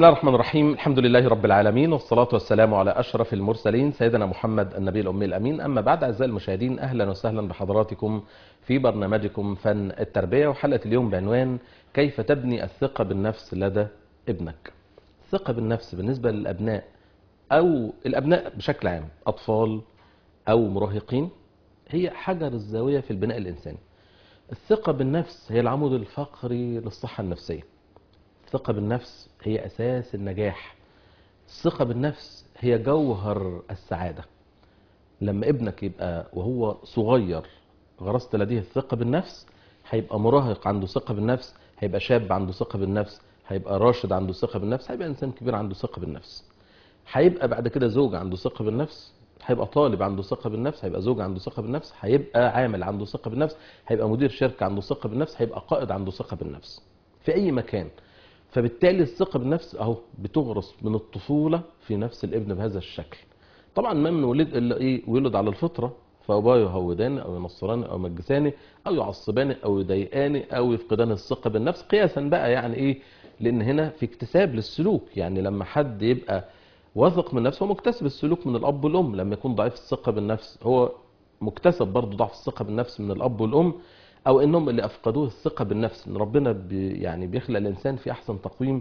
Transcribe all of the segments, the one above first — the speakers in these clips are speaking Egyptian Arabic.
الله الرحمن الرحيم الحمد لله رب العالمين والصلاة والسلام على أشرف المرسلين سيدنا محمد النبي الأمي الأمين أما بعد أعزائي المشاهدين أهلا وسهلا بحضراتكم في برنامجكم فن التربية وحلقة اليوم بعنوان كيف تبني الثقة بالنفس لدى ابنك الثقة بالنفس بالنسبة للأبناء أو الأبناء بشكل عام أطفال أو مراهقين هي حجر الزاوية في البناء الإنساني الثقة بالنفس هي العمود الفقري للصحة النفسية الثقة بالنفس هي أساس النجاح الثقة بالنفس هي جوهر السعادة لما ابنك يبقى وهو صغير غرست لديه الثقة بالنفس هيبقى مراهق عنده ثقة بالنفس هيبقى شاب عنده ثقة بالنفس هيبقى راشد عنده ثقة بالنفس هيبقى إنسان كبير عنده ثقة بالنفس هيبقى بعد كده زوج عنده ثقة بالنفس هيبقى طالب عنده ثقة بالنفس هيبقى زوج عنده ثقة بالنفس هيبقى عامل عنده ثقة بالنفس هيبقى مدير شركة عنده ثقة بالنفس هيبقى قائد عنده ثقة بالنفس في أي مكان فبالتالي الثقة بالنفس أهو بتغرس من الطفولة في نفس الابن بهذا الشكل طبعا ما من ولد إلا إيه ولد على الفطرة فأباه يهوداني أو ينصراني أو يمجساني أو يعصباني أو يضايقاني أو يفقدان الثقة بالنفس قياسا بقى يعني إيه لأن هنا في اكتساب للسلوك يعني لما حد يبقى واثق من نفسه هو مكتسب السلوك من الأب والأم لما يكون ضعيف الثقة بالنفس هو مكتسب برضه ضعف الثقة بالنفس من الأب والأم او انهم اللي افقدوه الثقه بالنفس ان ربنا بي يعني بيخلق الانسان في احسن تقويم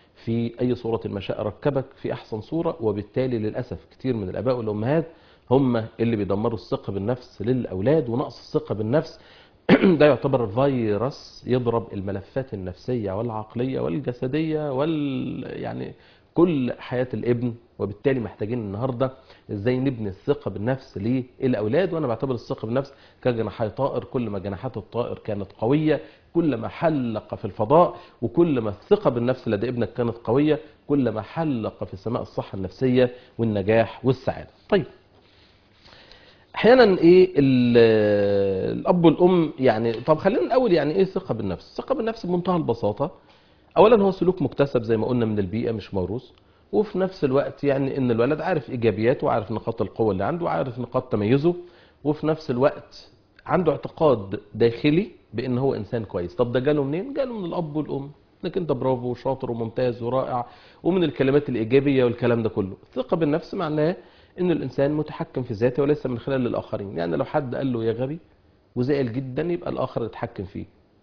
في اي صوره ما شاء ركبك في احسن صوره وبالتالي للاسف كتير من الاباء والامهات هم اللي بيدمروا الثقه بالنفس للاولاد ونقص الثقه بالنفس ده يعتبر فيروس يضرب الملفات النفسيه والعقليه والجسديه وال يعني كل حياة الابن وبالتالي محتاجين النهاردة ازاي نبني الثقة بالنفس للأولاد وانا بعتبر الثقة بالنفس كجناحي طائر كل ما جناحات الطائر كانت قوية كل ما حلق في الفضاء وكل ما الثقة بالنفس لدى ابنك كانت قوية كل ما حلق في سماء الصحة النفسية والنجاح والسعادة طيب احيانا ايه الاب والام يعني طب خلينا الاول يعني ايه ثقه بالنفس الثقه بالنفس بمنتهى البساطه اولا هو سلوك مكتسب زي ما قلنا من البيئه مش موروث وفي نفس الوقت يعني ان الولد عارف ايجابياته وعارف نقاط القوه اللي عنده وعارف نقاط تميزه وفي نفس الوقت عنده اعتقاد داخلي بان هو انسان كويس طب ده جاله منين جاله من الاب والام انك انت برافو وشاطر وممتاز ورائع ومن الكلمات الايجابيه والكلام ده كله الثقه بالنفس معناه ان الانسان متحكم في ذاته وليس من خلال الاخرين يعني لو حد قال له يا غبي وزعل جدا يبقى الاخر يتحكم فيه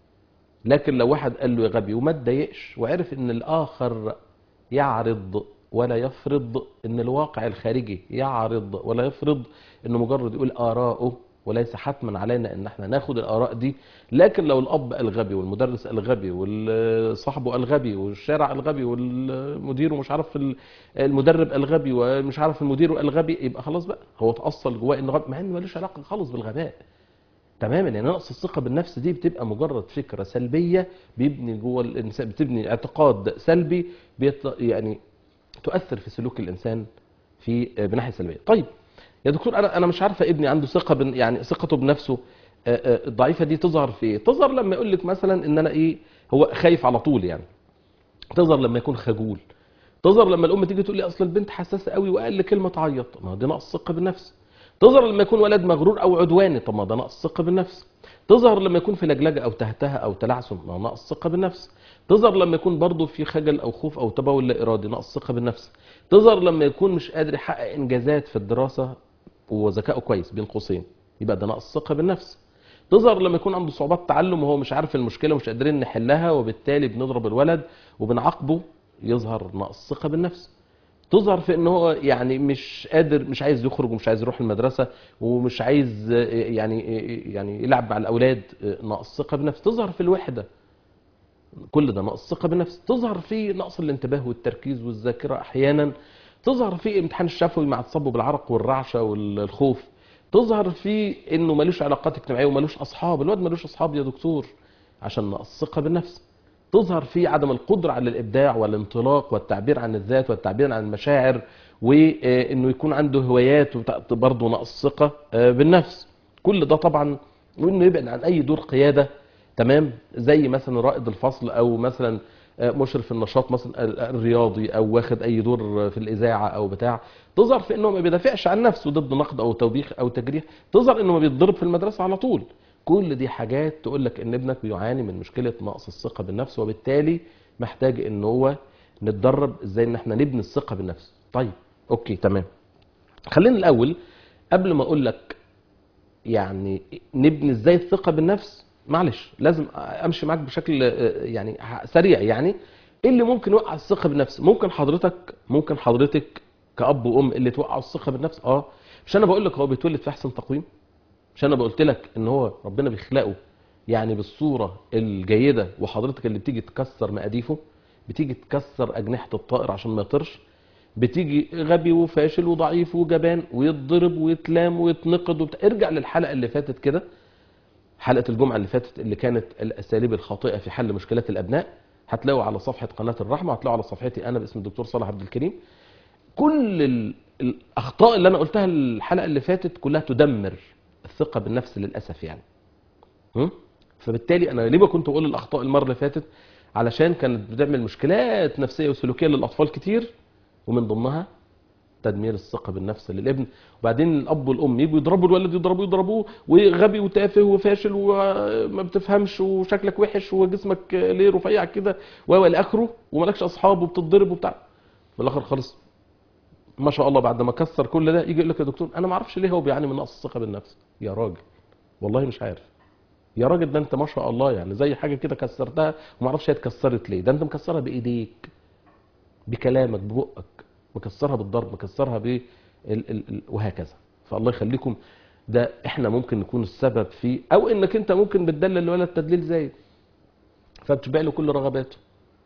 لكن لو واحد قال له يا غبي وما اتضايقش وعرف ان الاخر يعرض ولا يفرض ان الواقع الخارجي يعرض ولا يفرض انه مجرد يقول اراءه وليس حتما علينا ان احنا ناخد الاراء دي لكن لو الاب الغبي والمدرس الغبي وصاحبه الغبي والشارع الغبي والمدير ومش عارف المدرب الغبي ومش عارف المدير الغبي يبقى خلاص بقى هو اتاصل جواه انه غبي مع انه ملوش علاقه خالص بالغباء تماما يعني نقص الثقه بالنفس دي بتبقى مجرد فكره سلبيه بيبني جوه الانسان بتبني اعتقاد سلبي بيط... يعني تؤثر في سلوك الانسان في بناحيه سلبيه طيب يا دكتور انا انا مش عارفه ابني عنده ثقه بن... يعني ثقته بنفسه الضعيفه دي تظهر في ايه تظهر لما يقول لك مثلا ان انا ايه هو خايف على طول يعني تظهر لما يكون خجول تظهر لما الام تيجي تقول لي اصل البنت حساسه قوي واقل كلمه تعيط ما دي نقص ثقه بالنفس تظهر لما يكون ولد مغرور او عدواني طب ما ده نقص ثقه بالنفس تظهر لما يكون في لجلجه او تهتها او تلعثم ما نقص ثقه بالنفس تظهر لما يكون برضه في خجل او خوف او تبول لا ارادي نقص ثقه بالنفس تظهر لما يكون مش قادر يحقق انجازات في الدراسه وذكائه كويس بين قوسين يبقى ده نقص ثقه بالنفس تظهر لما يكون عنده صعوبات تعلم وهو مش عارف المشكله ومش قادرين نحلها وبالتالي بنضرب الولد وبنعاقبه يظهر نقص ثقه بالنفس تظهر في ان هو يعني مش قادر مش عايز يخرج ومش عايز يروح المدرسه ومش عايز يعني يعني يلعب مع الاولاد نقص ثقه بالنفس تظهر في الوحده كل ده نقص ثقه بالنفس تظهر في نقص الانتباه والتركيز والذاكره احيانا تظهر في امتحان الشفوي مع التصب بالعرق والرعشه والخوف تظهر في انه ملوش علاقات اجتماعيه وملوش اصحاب الواد ملوش اصحاب يا دكتور عشان نقص ثقه بالنفس تظهر في عدم القدرة على الإبداع والانطلاق والتعبير عن الذات والتعبير عن المشاعر وإنه يكون عنده هوايات برضه نقص ثقة بالنفس كل ده طبعا وإنه يبعد عن أي دور قيادة تمام زي مثلا رائد الفصل أو مثلا مشرف النشاط مثلا الرياضي او واخد اي دور في الاذاعه او بتاع تظهر في انه ما بيدافعش عن نفسه ضد نقد او توبيخ او تجريح تظهر انه ما بيتضرب في المدرسه على طول كل دي حاجات تقول لك ان ابنك بيعاني من مشكله نقص الثقه بالنفس وبالتالي محتاج ان هو نتدرب ازاي ان احنا نبني الثقه بالنفس طيب اوكي تمام خلينا الاول قبل ما اقول لك يعني نبني ازاي الثقه بالنفس معلش لازم امشي معاك بشكل آه، يعني ه- سريع يعني ايه اللي ممكن يوقع الثقه بالنفس ممكن حضرتك ممكن حضرتك كاب وام اللي توقعوا الثقه بالنفس اه مش انا بقول لك هو بيتولد في احسن تقويم مش انا قلت لك ان هو ربنا بيخلقه يعني بالصوره الجيده وحضرتك اللي بتيجي تكسر مقاديفه بتيجي تكسر اجنحه الطائر عشان ما يطيرش بتيجي غبي وفاشل وضعيف وجبان ويتضرب ويتلام ويتنقد وبتاع. ارجع للحلقه اللي فاتت كده حلقه الجمعه اللي فاتت اللي كانت الاساليب الخاطئه في حل مشكلات الابناء هتلاقوا على صفحه قناه الرحمه هتلاقوا على صفحتي انا باسم الدكتور صالح عبد الكريم كل ال- الاخطاء اللي انا قلتها الحلقه اللي فاتت كلها تدمر الثقه بالنفس للاسف يعني م? فبالتالي انا ليه ما كنت بقول الاخطاء المره اللي فاتت علشان كانت بتعمل مشكلات نفسيه وسلوكيه للاطفال كتير ومن ضمنها تدمير الثقه بالنفس للابن وبعدين الاب والام يجوا يضربوا الولد يضربوه يضربوه وغبي وتافه وفاشل وما بتفهمش وشكلك وحش وجسمك ليه رفيع كده و الى اخره ومالكش اصحاب وبتتضرب وبتاع في الاخر خالص ما شاء الله بعد ما كسر كل ده يجي يقول لك يا دكتور انا ما اعرفش ليه هو بيعاني من نقص الثقه بالنفس يا راجل والله مش عارف يا راجل ده انت ما شاء الله يعني زي حاجه كده كسرتها وما اعرفش هي اتكسرت ليه ده انت مكسرها بايديك بكلامك ببقك مكسرها بالضرب مكسرها ب ال- ال- ال- وهكذا فالله يخليكم ده احنا ممكن نكون السبب فيه او انك انت ممكن بتدلل الولد تدليل زايد فبتشبع له كل رغباته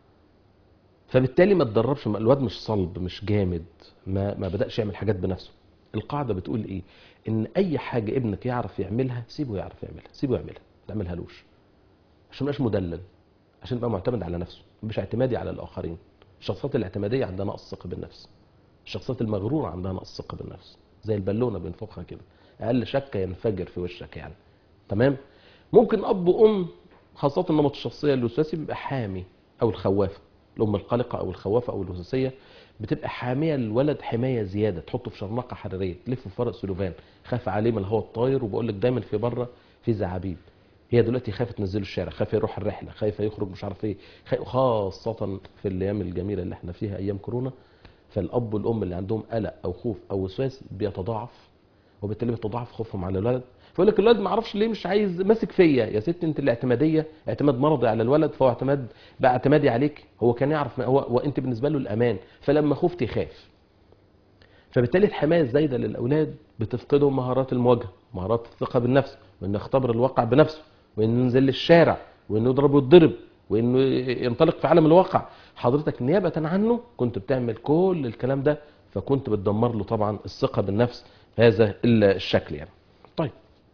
فبالتالي ما تدربش ما- الواد مش صلب مش جامد ما ما بدأش يعمل حاجات بنفسه القاعده بتقول ايه ان اي حاجه ابنك يعرف يعملها سيبه يعرف يعملها سيبه يعملها ما تعملهالوش عشان ما يبقاش مدلل عشان يبقى معتمد على نفسه مش اعتمادي على الاخرين الشخصيات الاعتماديه عندها نقص ثقه بالنفس الشخصيات المغروره عندها نقص ثقه بالنفس زي البالونه بينفخها كده اقل شكه ينفجر في وشك يعني تمام ممكن اب وام خاصه نمط الشخصيه الوسواسي بيبقى حامي او الخوافه الام القلقه او الخوافه او الوسواسيه بتبقى حاميه الولد حمايه زياده تحطه في شرنقه حراريه تلفه في فرق سلوفان خاف عليه من الهواء الطاير وبقول لك دايما في بره في زعابيب هي دلوقتي خايفه تنزله الشارع خايفه يروح الرحله خايفه يخرج مش عارف ايه خايف- خاصه في الايام الجميله اللي احنا فيها ايام كورونا فالاب والام اللي عندهم قلق او خوف او وسواس بيتضاعف وبالتالي بيتضاعف خوفهم على الولد فيقول لك الولد ما اعرفش ليه مش عايز ماسك فيا يا ست انت الاعتماديه اعتماد مرضي على الولد فهو اعتماد بقى اعتمادي عليك هو كان يعرف ما هو وانت بالنسبه له الامان فلما خفت يخاف فبالتالي الحمايه الزايده للاولاد بتفقدهم مهارات المواجهه مهارات الثقه بالنفس وانه يختبر الواقع بنفسه وانه ينزل للشارع وانه يضرب ويتضرب وانه ينطلق في عالم الواقع حضرتك نيابه عنه كنت بتعمل كل الكلام ده فكنت بتدمر له طبعا الثقه بالنفس هذا الشكل يعني طيب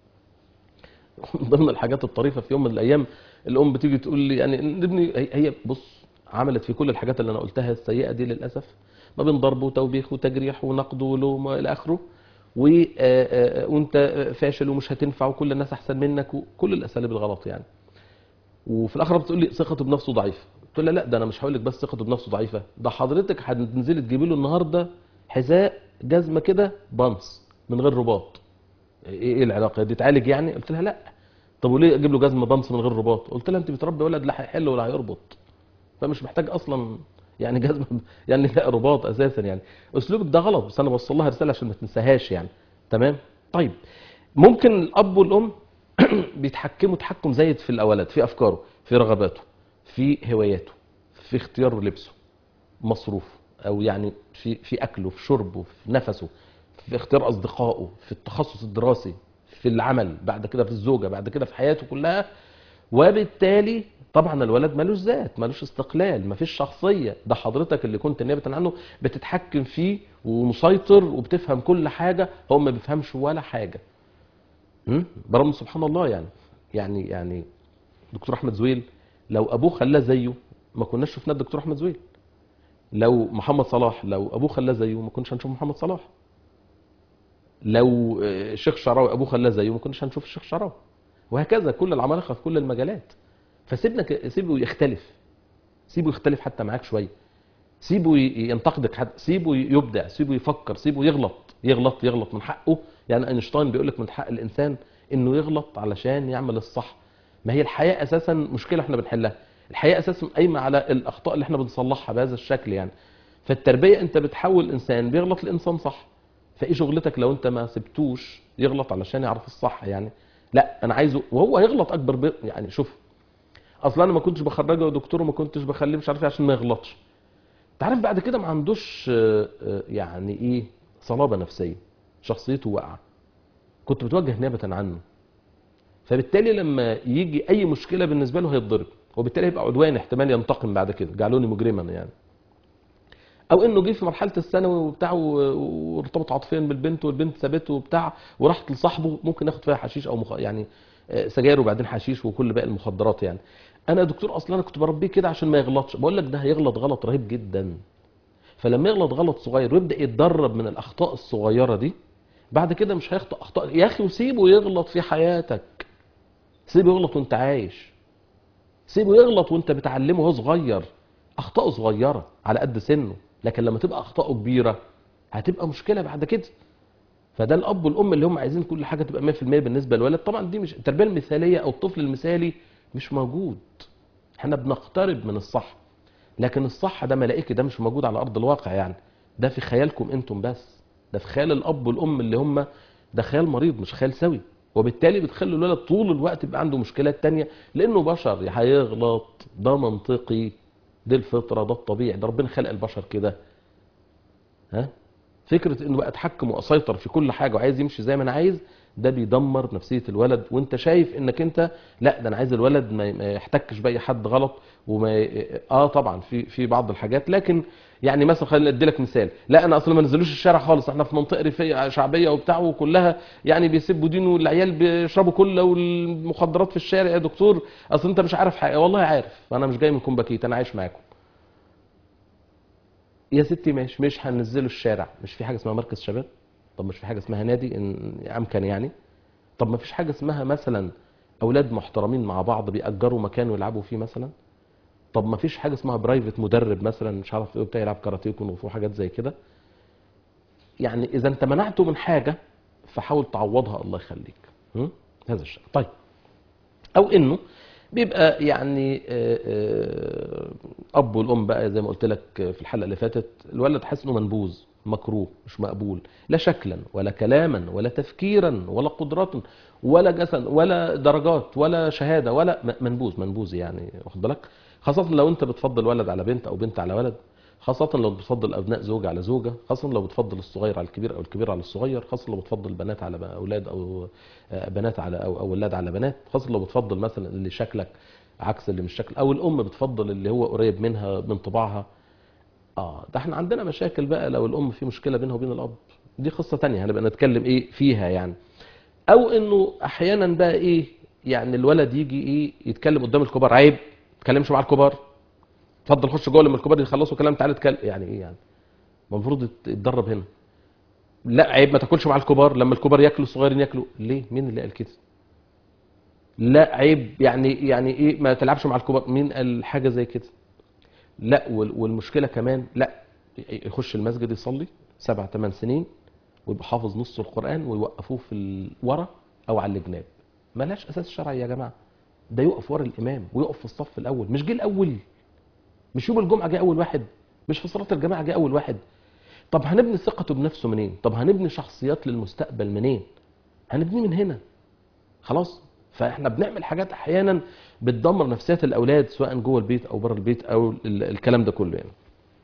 من ضمن الحاجات الطريفه في يوم من الايام الام بتيجي تقول لي يعني ابني هي- هي بص عملت في كل الحاجات اللي انا قلتها السيئه دي للاسف ما بين ضرب وتوبيخ وتجريح ونقد ولوم الى اخره و- آه، آه، وانت فاشل ومش هتنفع وكل الناس احسن منك وكل الاساليب الغلط يعني وفي الاخر بتقول لي ثقته بنفسه ضعيفه قلت لها لا ده انا مش هقول لك بس ثقته بنفسه ضعيفه ده حضرتك هتنزلي تجيبي له النهارده حذاء جزمه كده بانس من غير رباط ايه ايه العلاقه دي تعالج يعني قلت لها لا طب وليه اجيب له جزمه بامس من غير رباط قلت لها انت بتربي ولد لا هيحل ولا هيربط فمش محتاج اصلا يعني جزمه يعني لا رباط اساسا يعني اسلوبك ده غلط بس انا بوصل لها رساله عشان ما تنساهاش يعني تمام طيب ممكن الاب والام بيتحكموا تحكم زايد في الاولاد في افكاره في رغباته في هواياته في اختيار لبسه مصروفه او يعني في في اكله في شربه في نفسه في اختيار اصدقائه في التخصص الدراسي في العمل بعد كده في الزوجه بعد كده في حياته كلها وبالتالي طبعا الولد ملوش ذات ملوش استقلال مفيش شخصيه ده حضرتك اللي كنت نيابه عنه بتتحكم فيه ومسيطر وبتفهم كل حاجه هو ما بيفهمش ولا حاجه م? برغم سبحان الله يعني يعني يعني دكتور احمد زويل لو ابوه خلاه زيه ما كناش شفنا الدكتور احمد زويل لو محمد صلاح لو ابوه خلاه زيه ما كناش هنشوف محمد صلاح لو آه، الشيخ شعراوي ابوه خلاه زيه ما كناش هنشوف الشيخ شعراوي وهكذا كل العمالقه في كل المجالات فسيبنا ك- سيبه يختلف سيبه يختلف حتى معاك شويه سيبه ي- ينتقدك حتى سيبه يبدع سيبه يفكر سيبه يغلط يغلط يغلط من حقه يعني اينشتاين بيقول لك من حق الانسان انه يغلط علشان يعمل الصح ما هي الحياه اساسا مشكله احنا بنحلها الحياه اساسا قايمه على الاخطاء اللي احنا بنصلحها بهذا الشكل يعني فالتربيه انت بتحول انسان بيغلط الانسان صح فايه شغلتك لو انت ما سبتوش يغلط علشان يعرف الصح يعني لا انا عايزه وهو هيغلط اكبر ب... يعني شوف اصلا انا ما كنتش بخرجه دكتور وما كنتش بخليه مش عارف إيه عشان ما يغلطش انت عارف بعد كده ما عندوش آه، آه، يعني ايه صلابه نفسيه شخصيته واقعه كنت بتوجه نيابه عنه فبالتالي لما يجي اي مشكله بالنسبه له هيتضرب وبالتالي هيبقى عدوان احتمال ينتقم بعد كده جعلوني مجرما يعني او انه جه في مرحله الثانوي وبتاع و- وارتبط عاطفيا بالبنت والبنت سابته وبتاع وراحت لصاحبه ممكن ياخد فيها حشيش او مخ... يعني آه، سجاير وبعدين حشيش وكل باقي المخدرات يعني انا يا دكتور اصلا انا كنت بربيه كده عشان ما يغلطش بقول لك ده هيغلط غلط رهيب جدا فلما يغلط غلط صغير ويبدا يتدرب من الاخطاء الصغيره دي بعد كده مش هيخطئ اخطاء يا اخي وسيبه يغلط في حياتك سيبه يغلط وانت عايش سيبه يغلط وانت بتعلمه وهو صغير اخطائه صغيره على قد سنه لكن لما تبقى اخطائه كبيره هتبقى مشكله بعد كده فده الاب والام اللي هم عايزين كل حاجه تبقى 100% بالنسبه للولد طبعا دي مش التربيه المثاليه او الطفل المثالي مش موجود احنا بنقترب من الصح لكن الصح ده ملائكي ده مش موجود على ارض الواقع يعني ده في خيالكم انتم بس ده في خيال الاب والام اللي هم ده خيال مريض مش خيال سوي وبالتالي بتخلي الولد طول الوقت يبقى عنده مشكلات تانية لانه بشر هيغلط ده منطقي دي الفطره ده الطبيعي ده ربنا خلق البشر كده ها فكره انه بقى اتحكم واسيطر في كل حاجه وعايز يمشي زي ما انا عايز ده بيدمر نفسيه الولد وانت شايف انك انت لا ده انا عايز الولد ما ما يحتكش باي حد غلط وما ي- اه طبعا في في بعض الحاجات لكن يعني مثلا خليني ادي لك مثال لا انا اصلا ما نزلوش الشارع خالص احنا في منطقه ريفيه شعبيه وبتاع وكلها يعني بيسبوا دين والعيال بيشربوا كله والمخدرات في الشارع يا دكتور اصل انت مش عارف حاجه والله عارف انا مش جاي من كومباكيت انا عايش معاكم يا ستي ماشي مش هننزله الشارع مش في حاجه اسمها مركز شباب طب مش في حاجه اسمها نادي ان امكن يعني طب ما فيش حاجه اسمها مثلا اولاد محترمين مع بعض بيأجروا مكان ويلعبوا فيه مثلا طب ما فيش حاجه اسمها برايفت مدرب مثلا مش عارف ايه بتاع يلعب كاراتيه وكونغ فو حاجات زي كده يعني اذا انت منعته من حاجه فحاول تعوضها الله يخليك م? هذا الشيء طيب او انه بيبقى يعني آه، آه، اب والام بقى زي ما قلت لك في الحلقه اللي فاتت الولد حاسس انه منبوذ مكروه مش مقبول لا شكلا ولا كلاما ولا تفكيرا ولا قدرات ولا جسد ولا درجات ولا شهاده ولا م- منبوذ منبوذ يعني واخد بالك خاصه لو انت بتفضل ولد على بنت او بنت على ولد خاصة لو بتفضل أبناء زوج على زوجة خاصة لو بتفضل الصغير على الكبير أو الكبير على الصغير خاصة لو بتفضل بنات على أولاد أو آه، بنات على أو أو أولاد على بنات خاصة لو بتفضل مثلا اللي شكلك عكس اللي مش شكل أو الأم بتفضل اللي هو قريب منها من طباعها اه ده احنا عندنا مشاكل بقى لو الأم في مشكلة بينها وبين الأب دي قصة تانية هنبقى نتكلم إيه فيها يعني أو إنه أحيانا بقى إيه يعني الولد يجي إيه يتكلم قدام الكبار عيب ما تتكلمش مع الكبار اتفضل خش جوه لما الكبار يخلصوا كلام تعالى اتكلم يعني ايه يعني ما المفروض يت- يتدرب هنا لا عيب ما تاكلش مع الكبار لما الكبار ياكلوا الصغيرين ياكلوا ليه مين اللي قال كده لا عيب يعني يعني ايه ما تلعبش مع الكبار مين قال حاجه زي كده لا وال- والمشكله كمان لا يخش المسجد يصلي سبع ثمان سنين ويبقى حافظ نص القران ويوقفوه في الورا او على الجناب ملاش اساس شرعي يا جماعه ده يقف ورا الامام ويقف في الصف الاول مش جه الاول مش يوم الجمعه جه اول واحد مش في صلاه الجماعه جه اول واحد طب هنبني ثقته بنفسه منين طب هنبني شخصيات للمستقبل منين هنبنيه من هنا خلاص فاحنا بنعمل حاجات احيانا بتدمر نفسيات الاولاد سواء جوه البيت او بره البيت او ال- الكلام ده كله يعني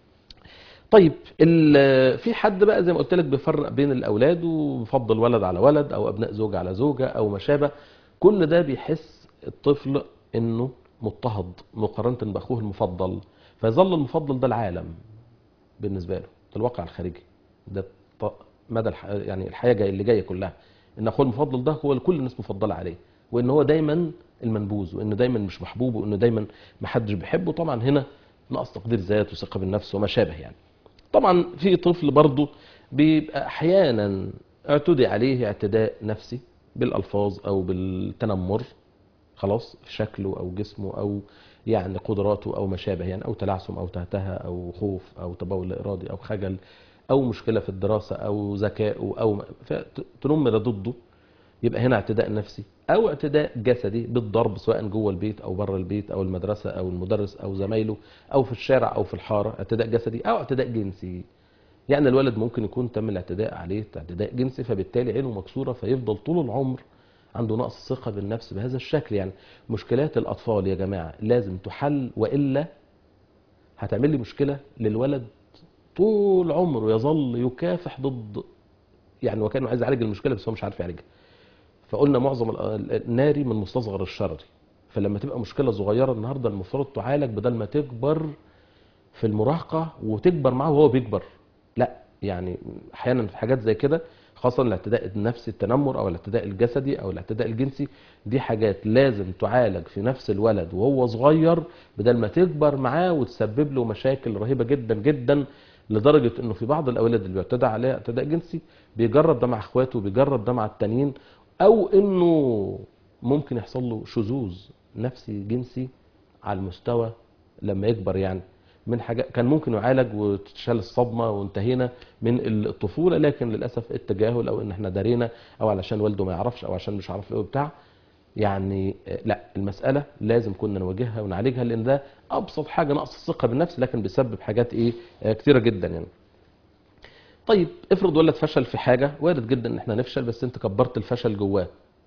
طيب ال- في حد بقى زي ما قلت لك بيفرق بين الاولاد وبيفضل ولد على ولد او ابناء زوج على زوجه او ما شابه كل ده بيحس الطفل انه مضطهد مقارنه باخوه المفضل فيظل المفضل ده العالم بالنسبه له ده الواقع الخارجي ده ط- مدى الح... يعني الحياه جاي اللي جايه كلها ان اخوه المفضل ده هو اللي كل الناس مفضله عليه وان هو دايما المنبوذ وانه دايما مش محبوب وانه دايما ما حدش بيحبه طبعا هنا نقص تقدير ذات وثقه بالنفس وما شابه يعني طبعا في طفل برضه بيبقى احيانا اعتدي عليه اعتداء نفسي بالالفاظ او بالتنمر خلاص في شكله او جسمه او يعني قدراته او ما شابه يعني او تلعثم او تهتهه او خوف او تبول لا ارادي او خجل او مشكله في الدراسه او ذكائه او فتنمر ضده يبقى هنا اعتداء نفسي او اعتداء جسدي بالضرب سواء جوه البيت او بره البيت او المدرسه او المدرس او زمايله او في الشارع او في الحاره اعتداء جسدي او اعتداء جنسي يعني الولد ممكن يكون تم الاعتداء عليه اعتداء جنسي فبالتالي عينه مكسوره فيفضل طول العمر عنده نقص ثقه بالنفس بهذا الشكل يعني مشكلات الاطفال يا جماعه لازم تحل والا هتعمل لي مشكله للولد طول عمره يظل يكافح ضد يعني وكانه عايز يعالج المشكله بس هو مش عارف يعالجها فقلنا معظم ال- الناري من مستصغر الشرر فلما تبقى مشكله صغيره النهارده المفروض تعالج بدل ما تكبر في المراهقه وتكبر معاه وهو بيكبر لا يعني احيانا في حاجات زي كده خاصه الاعتداء النفسي التنمر او الاعتداء الجسدي او الاعتداء الجنسي دي حاجات لازم تعالج في نفس الولد وهو صغير بدل ما تكبر معاه وتسبب له مشاكل رهيبه جدا جدا لدرجه انه في بعض الاولاد اللي بيعتدى عليه اعتداء جنسي بيجرب ده مع اخواته بيجرب ده مع التانيين او انه ممكن يحصل له شذوذ نفسي جنسي على المستوى لما يكبر يعني من حاجة كان ممكن يعالج وتتشال الصدمة وانتهينا من الطفولة لكن للأسف التجاهل أو إن احنا دارينا أو علشان والده ما يعرفش أو عشان مش عارف إيه وبتاع يعني آه، لا المسألة لازم كنا نواجهها ونعالجها لأن ده أبسط حاجة نقص الثقة بالنفس لكن بيسبب حاجات إيه آه، كتيرة جدا يعني طيب افرض ولد فشل في حاجة وارد جدا إن احنا نفشل بس أنت كبرت الفشل جواه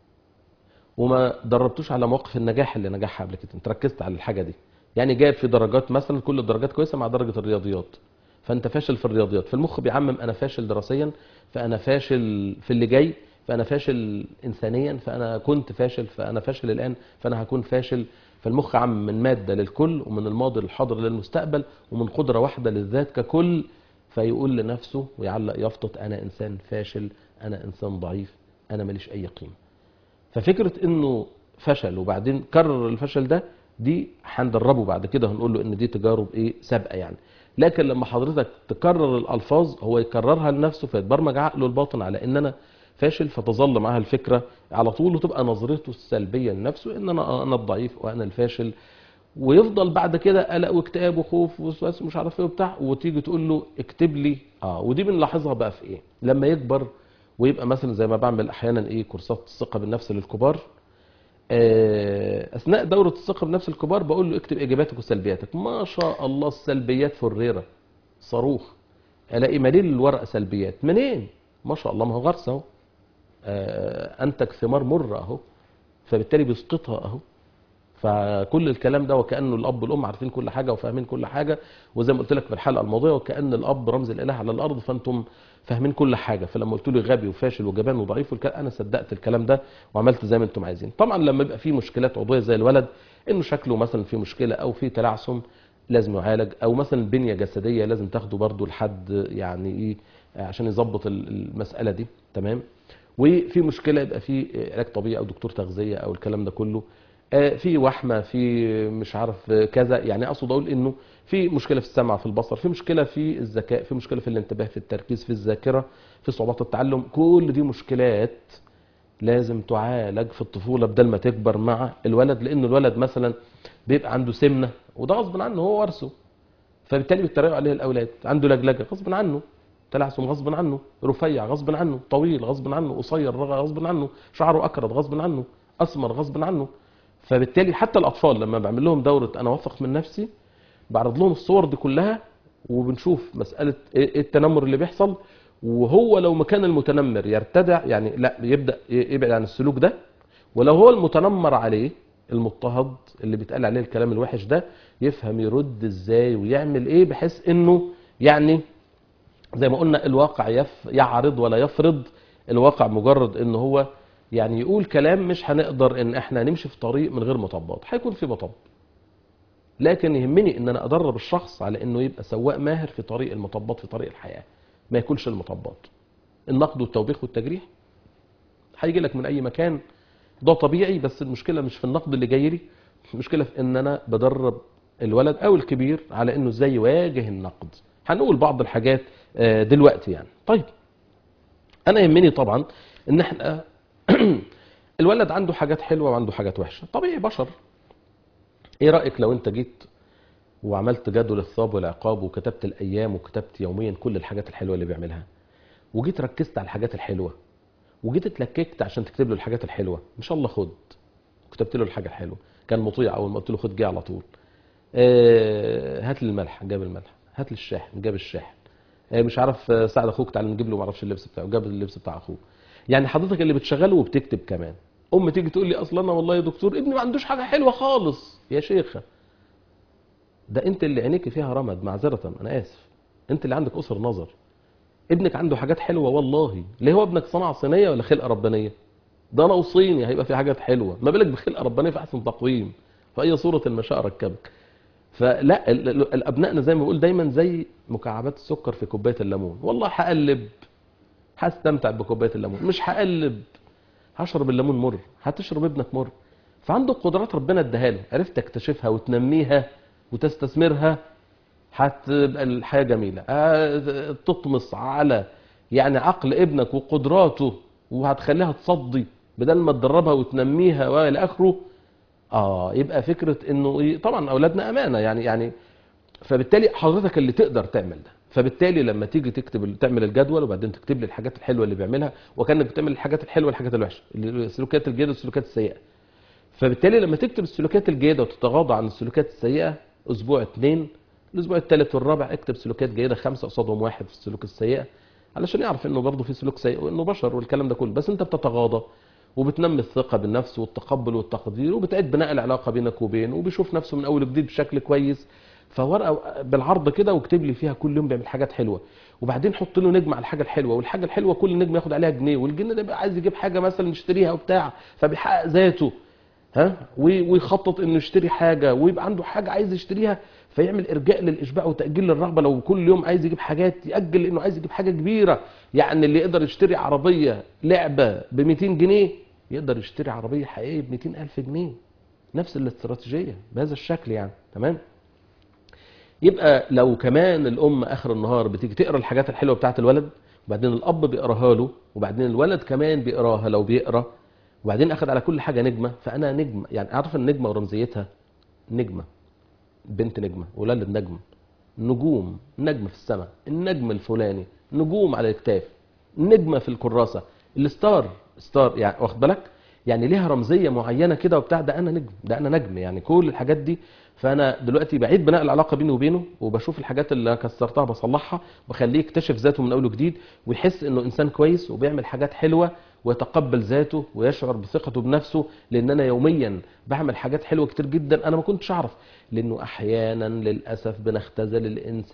وما دربتوش على مواقف النجاح اللي نجحها قبل كده انت ركزت على الحاجه دي يعني جايب في درجات مثلا كل الدرجات كويسه مع درجه الرياضيات فانت فاشل في الرياضيات فالمخ بيعمم انا فاشل دراسيا فانا فاشل في اللي جاي فانا فاشل انسانيا فانا كنت فاشل فانا فاشل الان فانا هكون فاشل فالمخ عم من ماده للكل ومن الماضي للحاضر للمستقبل ومن قدره واحده للذات ككل فيقول لنفسه ويعلق يفطط انا انسان فاشل انا انسان ضعيف انا ماليش اي قيمه ففكره انه فشل وبعدين كرر الفشل ده دي هندربه بعد كده هنقول له ان دي تجارب ايه سابقه يعني لكن لما حضرتك تكرر الالفاظ هو يكررها لنفسه فيتبرمج عقله الباطن على ان انا فاشل فتظل معاها الفكره على طول وتبقى نظرته السلبيه لنفسه ان انا انا الضعيف وانا الفاشل ويفضل بعد كده قلق واكتئاب وخوف ووسواس ومش عارف ايه وبتاع وتيجي تقول له اكتب لي اه ودي بنلاحظها بقى في ايه لما يكبر ويبقى مثلا زي ما بعمل احيانا ايه كورسات الثقه بالنفس للكبار آه، اثناء دوره الثقه بالنفس الكبار بقول له اكتب ايجاباتك وسلبياتك ما شاء الله السلبيات فريره صاروخ الاقي مليل الورقه سلبيات منين ما شاء الله ما هو غرس اهو آه، انتج ثمار مره اهو فبالتالي بيسقطها اهو فكل الكلام ده وكانه الاب والام عارفين كل حاجه وفاهمين كل حاجه وزي ما قلت لك في الحلقه الماضيه وكان الاب رمز الاله على الارض فانتم فاهمين كل حاجه فلما قلت له غبي وفاشل وجبان وضعيف والكلام انا صدقت الكلام ده وعملت زي ما انتم عايزين طبعا لما يبقى في مشكلات عضويه زي الولد انه شكله مثلا في مشكله او في تلعثم لازم يعالج او مثلا بنيه جسديه لازم تاخده برضه لحد يعني ايه عشان يظبط ال- المساله دي تمام وفي مشكله يبقى في علاج طبيعي او دكتور تغذيه او الكلام ده كله آه، في وحمه في مش عارف كذا يعني اقصد اقول انه في مشكله في السمع في البصر في مشكله في الذكاء في مشكله في الانتباه في التركيز في الذاكره في صعوبات التعلم كل دي مشكلات لازم تعالج في الطفوله بدل ما تكبر مع الولد لان الولد مثلا بيبقى عنده سمنه وده غصب عنه هو ورثه فبالتالي بيتريقوا عليه الاولاد عنده لجلجه غصب عنه تلعثم غصب عنه رفيع غصب عنه طويل غصب عنه قصير رغى غصب عنه شعره اكرد غصب عنه اسمر غصب عنه فبالتالي حتى الاطفال لما بعمل لهم دوره انا واثق من نفسي بعرض لهم الصور دي كلها وبنشوف مساله ايه إيه التنمر اللي بيحصل وهو لو مكان المتنمر يرتدع يعني لا يبدا يبعد عن السلوك ده ولو هو المتنمر عليه المضطهد اللي بيتقال عليه الكلام الوحش ده يفهم يرد ازاي ويعمل ايه بحيث انه يعني زي ما قلنا الواقع يف يعرض ولا يفرض الواقع مجرد ان هو يعني يقول كلام مش هنقدر ان احنا نمشي في طريق من غير مطبات هيكون في مطب لكن يهمني ان انا ادرب الشخص على انه يبقى سواق ماهر في طريق المطبات في طريق الحياه ما ياكلش المطبات النقد والتوبيخ والتجريح هيجي لك من اي مكان ده طبيعي بس المشكله مش في النقد اللي جاي لي المشكله في ان انا بدرب الولد او الكبير على انه ازاي يواجه النقد هنقول بعض الحاجات آه، دلوقتي يعني طيب انا يهمني طبعا ان احنا الولد عنده حاجات حلوه وعنده حاجات وحشه طبيعي بشر ايه رايك لو انت جيت وعملت جدول الثواب والعقاب وكتبت الايام وكتبت يوميا كل الحاجات الحلوه اللي بيعملها وجيت ركزت على الحاجات الحلوه وجيت اتلككت عشان تكتب له الحاجات الحلوه ان شاء الله خد كتبت له الحاجه الحلوه كان مطيع اول ما قلت له خد جه على طول آه، هات لي الملح جاب الملح هات لي الشاحن جاب الشاحن آه، مش عارف آه، ساعد اخوك تعالى نجيب له ما اعرفش اللبس بتاعه جاب اللبس بتاع اخوه يعني حضرتك اللي بتشغله وبتكتب كمان ام تيجي تقول لي اصلا انا والله يا دكتور ابني ما عندوش حاجه حلوه خالص يا شيخه ده انت اللي عينيك فيها رمد معذره انا اسف انت اللي عندك اسر نظر ابنك عنده حاجات حلوه والله ليه هو ابنك صنع صينيه ولا خلقه ربانيه ده انا وصيني هيبقى في حاجات حلوه ما بالك بخلقه ربانيه في احسن تقويم في اي صوره ما شاء ركبك فلا ال- ال- الابنائنا زي ما بقول دايما زي مكعبات السكر في كوبايه الليمون والله هقلب هستمتع بكوبايه الليمون مش هقلب هشرب الليمون مر هتشرب ابنك مر فعنده قدرات ربنا اداها له عرفت تكتشفها وتنميها وتستثمرها هتبقى الحياه جميله آه، تطمس على يعني عقل ابنك وقدراته وهتخليها تصدي بدل ما تدربها وتنميها والى اخره اه يبقى فكره انه ايه طبعا اولادنا امانه يعني يعني فبالتالي حضرتك اللي تقدر تعمل ده فبالتالي لما تيجي تكتب تعمل الجدول وبعدين تكتب لي الحاجات الحلوه اللي بيعملها وكانك بتعمل الحاجات الحلوه والحاجات الوحشه السلوكيات الجيده والسلوكيات السيئه فبالتالي لما تكتب السلوكيات الجيده وتتغاضى عن السلوكيات السيئه اسبوع اثنين الاسبوع الثالث والرابع اكتب سلوكيات جيده خمسه قصادهم واحد في السلوك السيئه علشان يعرف انه برضه في سلوك سيء وانه بشر والكلام ده كله بس انت بتتغاضى وبتنمي الثقه بالنفس والتقبل والتقدير وبتعيد بناء العلاقه بينك وبينه وبيشوف نفسه من اول وجديد بشكل كويس فورقه بالعرض كده واكتب لي فيها كل يوم بيعمل حاجات حلوه وبعدين حط له نجم على الحاجه الحلوه والحاجه الحلوه كل نجم ياخد عليها جنيه والجن ده بقى عايز يجيب حاجه مثلا يشتريها وبتاع فبيحقق ذاته ها وي- ويخطط انه يشتري حاجه ويبقى عنده حاجه عايز يشتريها فيعمل ارجاء للاشباع وتاجيل للرغبه لو كل يوم عايز يجيب حاجات ياجل لانه عايز يجيب حاجه كبيره يعني اللي يقدر يشتري عربيه لعبه ب 200 جنيه يقدر يشتري عربيه حقيقيه ب 200 الف جنيه نفس الاستراتيجيه بهذا الشكل يعني تمام يبقى لو كمان الام اخر النهار بتيجي تقرا الحاجات الحلوه بتاعت الولد وبعدين الاب بيقراها له وبعدين الولد كمان بيقراها لو بيقرا وبعدين اخد على كل حاجه نجمه فانا نجم يعني عارف النجمه ورمزيتها نجمه بنت نجمه ولد نجم نجوم نجم في السماء النجم الفلاني نجوم على الكتاف نجمه في الكراسه الستار ستار يعني واخد بالك يعني ليها رمزيه معينه كده وبتاع ده انا نجم ده انا نجم يعني كل الحاجات دي فانا دلوقتي بعيد بناء العلاقه بيني وبينه وبشوف الحاجات اللي كسرتها بصلحها بخليه يكتشف ذاته من اول وجديد ويحس انه انسان كويس وبيعمل حاجات حلوه ويتقبل ذاته ويشعر بثقته بنفسه لان انا يوميا بعمل حاجات حلوه كتير جدا انا ما كنتش اعرف لانه احيانا للاسف بنختزل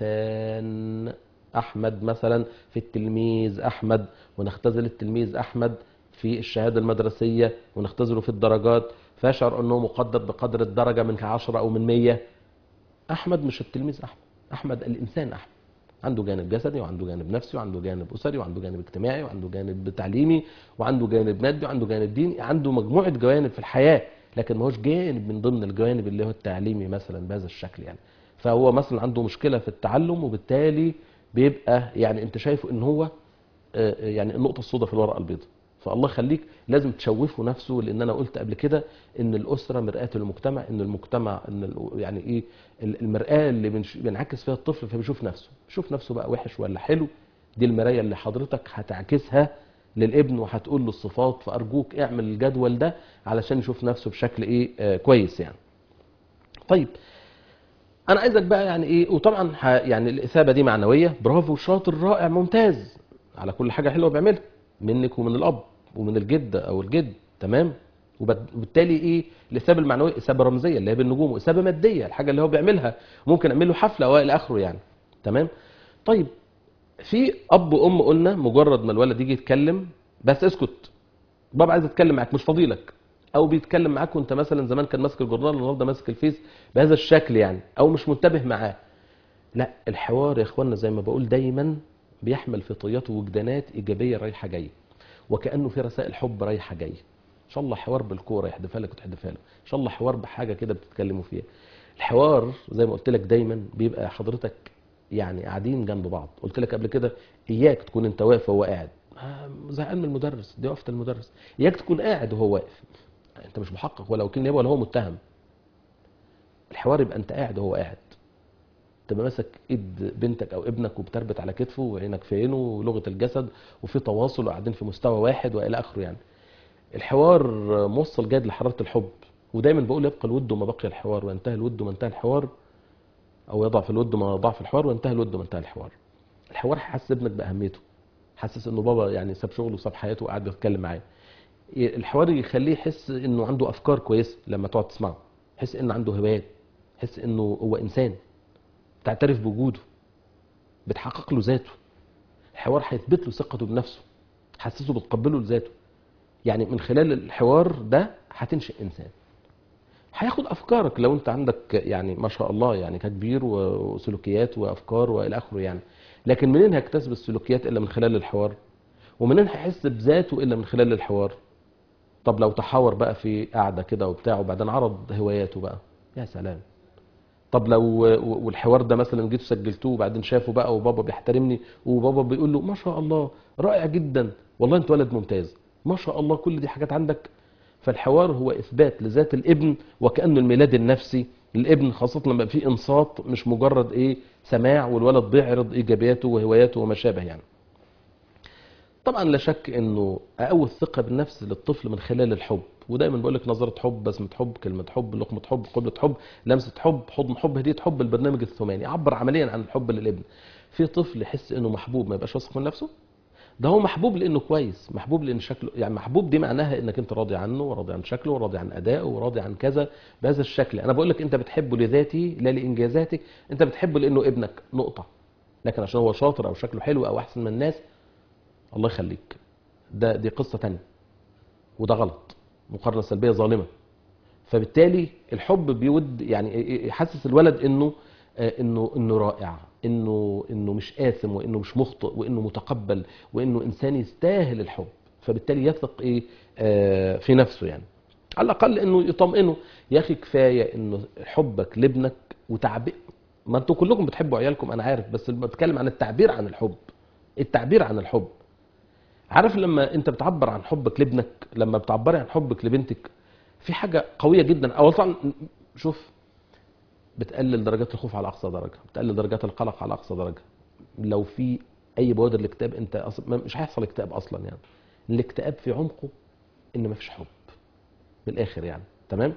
الانسان احمد مثلا في التلميذ احمد ونختزل التلميذ احمد في الشهاده المدرسيه ونختزله في الدرجات فيشعر انه مقدر بقدر الدرجه من 10 او من 100 احمد مش التلميذ احمد احمد الانسان احمد عنده جانب جسدي وعنده جانب نفسي وعنده جانب اسري وعنده جانب اجتماعي وعنده جانب تعليمي وعنده جانب مادي وعنده جانب ديني عنده مجموعه جوانب في الحياه لكن ما هوش جانب من ضمن الجوانب اللي هو التعليمي مثلا بهذا الشكل يعني فهو مثلا عنده مشكله في التعلم وبالتالي بيبقى يعني انت شايفه ان هو آه، يعني النقطه السوداء في الورقه البيضاء فالله يخليك لازم تشوفه نفسه لان انا قلت قبل كده ان الاسره مرآة المجتمع ان المجتمع ان ال- يعني ايه ال- المرآة اللي بنش- بينعكس فيها الطفل فبيشوف نفسه بيشوف نفسه بقى وحش ولا حلو دي المرايه اللي حضرتك هتعكسها للابن وهتقول له الصفات فارجوك اعمل الجدول ده علشان يشوف نفسه بشكل ايه آه كويس يعني طيب انا عايزك بقى يعني ايه وطبعا ح- يعني الاثابه دي معنويه برافو شاطر رائع ممتاز على كل حاجه حلوه بيعملها منك ومن الاب ومن الجد او الجد تمام وبت- وبالتالي ايه الاثابه المعنويه اثابه رمزيه اللي هي بالنجوم واثابه ماديه الحاجه اللي هو بيعملها ممكن اعمل له حفله او الى اخره يعني تمام طيب في اب وام قلنا مجرد ما الولد يجي يتكلم بس اسكت بابا عايز اتكلم معاك مش فاضيلك او بيتكلم معاك وانت مثلا زمان كان ماسك الجورنال النهارده ماسك الفيس بهذا الشكل يعني او مش منتبه معاه لا الحوار يا اخوانا زي ما بقول دايما بيحمل في طياته وجدانات ايجابيه رايحه جايه وكانه في رسائل حب رايحه جايه ان شاء الله حوار بالكوره يحدفها لك وتحدفها له ان شاء الله حوار بحاجه كده بتتكلموا فيها الحوار زي ما قلت لك دايما بيبقى حضرتك يعني قاعدين جنب بعض قلت لك قبل كده اياك تكون انت واقف وهو قاعد آه، زهقان من المدرس دي وقفه المدرس اياك تكون قاعد وهو واقف انت مش محقق ولا وكيل نيابه ولا هو متهم الحوار يبقى انت قاعد وهو قاعد تبقى ماسك ايد بنتك او ابنك وبتربت على كتفه وعينك في عينه ولغه الجسد وفي تواصل وقاعدين في مستوى واحد والى اخره يعني الحوار موصل جاد لحراره الحب ودايما بقول يبقى الود ما بقي الحوار وينتهي الود ما انتهى الحوار او يضعف الود ما ضعف الحوار وينتهي الود ما انتهى الحوار الحوار هيحسس ابنك باهميته حاسس انه بابا يعني ساب شغله وساب حياته وقاعد بيتكلم معاه الحوار يخليه يحس انه عنده افكار كويسه لما تقعد تسمعه يحس انه عنده هوايات يحس انه هو انسان تعترف بوجوده بتحقق له ذاته الحوار هيثبت له ثقته بنفسه حسسه بتقبله لذاته يعني من خلال الحوار ده هتنشئ انسان هياخد افكارك لو انت عندك يعني ما شاء الله يعني ككبير وسلوكيات وافكار والى اخره يعني لكن منين هيكتسب السلوكيات الا من خلال الحوار ومنين هيحس بذاته الا من خلال الحوار طب لو تحاور بقى في قعده كده وبتاع وبعدين عرض هواياته بقى يا سلام طب لو والحوار ده مثلا جيتوا سجلتوه وبعدين شافوا بقى وبابا بيحترمني وبابا بيقول له ما شاء الله رائع جدا والله انت ولد ممتاز ما شاء الله كل دي حاجات عندك فالحوار هو اثبات لذات الابن وكانه الميلاد النفسي للابن خاصه لما في انصات مش مجرد ايه سماع والولد بيعرض ايجابياته وهواياته وما شابه يعني طبعا لا شك انه اقوي الثقه بالنفس للطفل من خلال الحب ودايما بقول لك نظره حب بسمه حب كلمه حب لقمه حب قبله حب لمسه حب حضن حب هديه حب البرنامج الثماني عبر عمليا عن الحب للابن في طفل يحس انه محبوب ما يبقاش واثق من نفسه ده هو محبوب لانه كويس محبوب لان شكله يعني محبوب دي معناها انك انت راضي عنه وراضي عن شكله وراضي عن ادائه وراضي عن كذا بهذا الشكل انا بقول لك انت بتحبه لذاته لا لانجازاتك انت بتحبه لانه ابنك نقطه لكن عشان هو شاطر او شكله حلو او احسن من الناس الله يخليك ده دي قصه تانية وده غلط مقارنه سلبيه ظالمه فبالتالي الحب بيود يعني يحسس الولد انه انه انه رائع انه انه مش آثم وانه مش مخطئ وانه متقبل وانه انسان يستاهل الحب فبالتالي يثق ايه آه في نفسه يعني على الاقل انه يطمئنه يا اخي كفايه انه حبك لابنك وتعبير ما انتوا كلكم بتحبوا عيالكم انا عارف بس بتكلم عن التعبير عن الحب التعبير عن الحب عارف لما انت بتعبر عن حبك لابنك لما بتعبري عن حبك لبنتك في حاجه قويه جدا اولا طبعا شوف بتقلل درجات الخوف على اقصى درجه بتقلل درجات القلق على اقصى درجه لو في اي بوادر الاكتئاب انت أصلا مش هيحصل اكتئاب اصلا يعني الاكتئاب في عمقه ان مفيش حب بالاخر يعني تمام